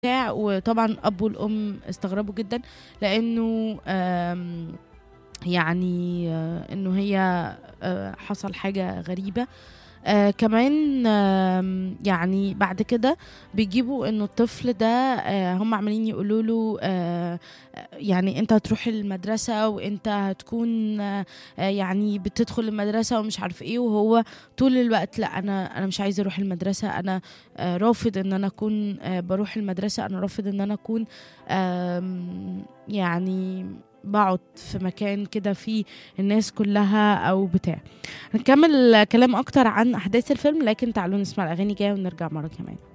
بتاع وطبعا اب والام استغربوا جدا لانه آم، يعني آه، انه هي آه، حصل حاجه غريبه آه كمان آم، يعني بعد كده بيجيبوا انه الطفل ده آه هم عمالين يقولوا له آه آه، يعني انت هتروح المدرسه وانت هتكون آه آه، يعني بتدخل المدرسه ومش عارف ايه وهو طول الوقت لا انا انا مش عايز اروح المدرسه انا آه رافض ان انا اكون آه بروح المدرسه انا رافض ان انا اكون آم، يعني بقعد في مكان كده فيه الناس كلها او بتاع هنكمل كلام اكتر عن احداث الفيلم لكن تعالوا نسمع الاغاني جايه ونرجع مره كمان